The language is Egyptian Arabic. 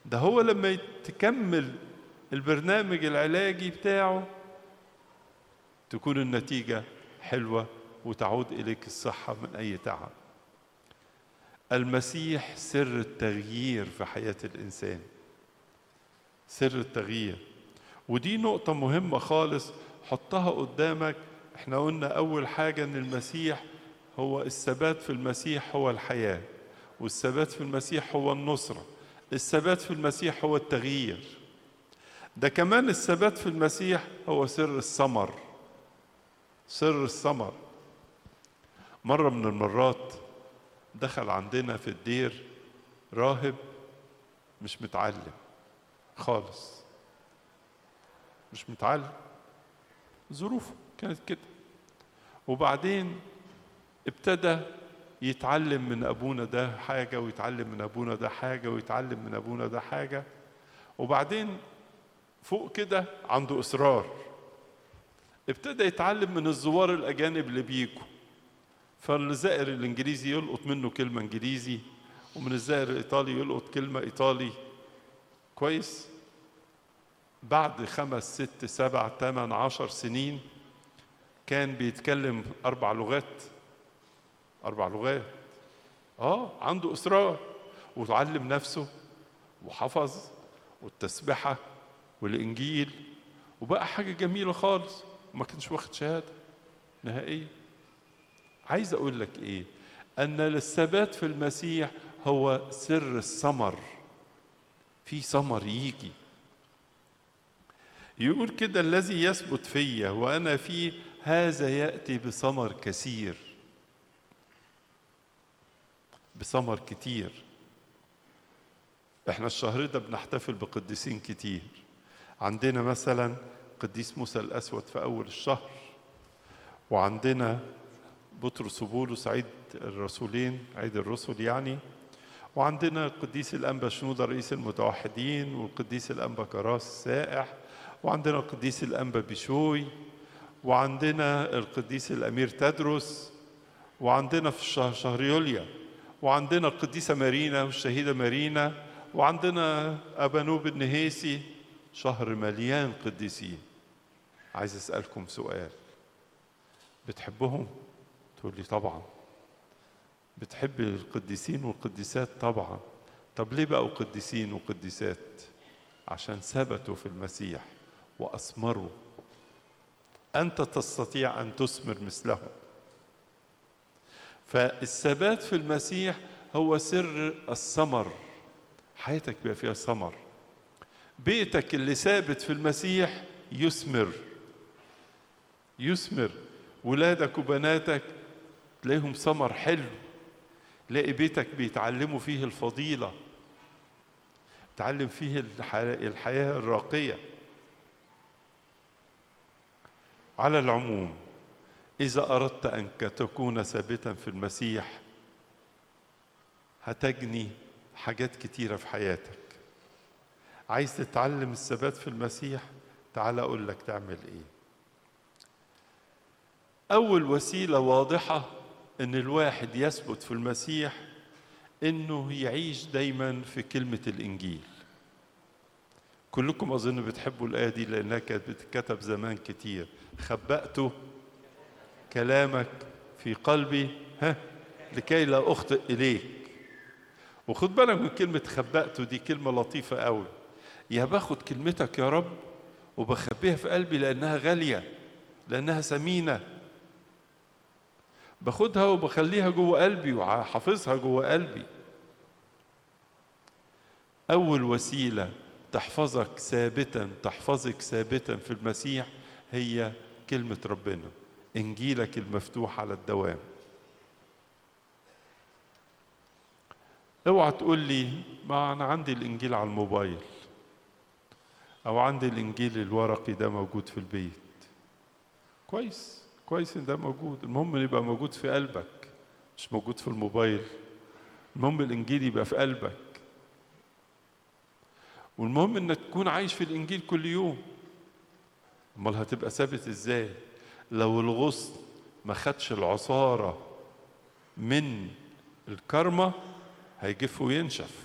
ده هو لما تكمل البرنامج العلاجي بتاعه تكون النتيجة حلوة وتعود إليك الصحة من أي تعب المسيح سر التغيير في حياة الإنسان سر التغيير ودي نقطة مهمة خالص حطها قدامك احنا قلنا أول حاجة إن المسيح هو الثبات في المسيح هو الحياة والثبات في المسيح هو النصرة الثبات في المسيح هو التغيير ده كمان الثبات في المسيح هو سر الثمر سر الثمر مرة من المرات دخل عندنا في الدير راهب مش متعلم خالص مش متعلم ظروفه كانت كده وبعدين ابتدى يتعلم من ابونا ده حاجه ويتعلم من ابونا ده حاجه ويتعلم من ابونا ده حاجه وبعدين فوق كده عنده اصرار ابتدى يتعلم من الزوار الاجانب اللي بيجوا فالزائر الانجليزي يلقط منه كلمه انجليزي ومن الزائر الايطالي يلقط كلمه ايطالي كويس بعد خمس ست سبع ثمان عشر سنين كان بيتكلم أربع لغات أربع لغات آه عنده إصرار وتعلم نفسه وحفظ والتسبحة والإنجيل وبقى حاجة جميلة خالص وما كانش واخد شهادة نهائية عايز أقول لك إيه أن الثبات في المسيح هو سر الثمر في ثمر يجي يقول كده الذي يثبت فيا وانا فيه هذا ياتي بثمر كثير بثمر كتير احنا الشهر ده بنحتفل بقديسين كتير عندنا مثلا قديس موسى الاسود في اول الشهر وعندنا بطرس وبولس عيد الرسولين عيد الرسل يعني وعندنا القديس الانبا شنوده رئيس المتوحدين والقديس الانبا كراس السائح وعندنا القديس الأنبا بشوي وعندنا القديس الأمير تدرس وعندنا في الشهر شهر يوليا وعندنا القديسة مارينا والشهيدة مارينا وعندنا أبانوب النهيسي شهر مليان قديسين عايز أسألكم سؤال بتحبهم؟ تقول لي طبعا بتحب القديسين والقديسات طبعا طب ليه بقوا قديسين وقديسات عشان ثبتوا في المسيح واثمروا انت تستطيع ان تثمر مثلهم فالثبات في المسيح هو سر الثمر حياتك بيبقى فيها ثمر بيتك اللي ثابت في المسيح يثمر يثمر ولادك وبناتك تلاقيهم ثمر حلو تلاقي بيتك بيتعلموا فيه الفضيله تعلم فيه الحياه الراقيه على العموم إذا أردت أنك تكون ثابتا في المسيح هتجني حاجات كتيرة في حياتك عايز تتعلم الثبات في المسيح تعال أقول لك تعمل إيه أول وسيلة واضحة إن الواحد يثبت في المسيح إنه يعيش دايما في كلمة الإنجيل كلكم أظن بتحبوا الآية دي لأنها كانت بتتكتب زمان كتير خبأت كلامك في قلبي ها لكي لا أخطئ إليك وخد بالك من كلمة خبأته دي كلمة لطيفة قوي يا باخد كلمتك يا رب وبخبيها في قلبي لأنها غالية لأنها ثمينة باخدها وبخليها جوه قلبي وحافظها جوه قلبي أول وسيلة تحفظك ثابتا تحفظك ثابتا في المسيح هي كلمة ربنا إنجيلك المفتوح على الدوام اوعى تقول لي ما أنا عندي الإنجيل على الموبايل أو عندي الإنجيل الورقي ده موجود في البيت كويس كويس إن ده موجود المهم يبقى موجود في قلبك مش موجود في الموبايل المهم الإنجيل يبقى في قلبك والمهم انك تكون عايش في الانجيل كل يوم امال هتبقى ثابت ازاي لو الغصن ما خدش العصاره من الكرمه هيجف وينشف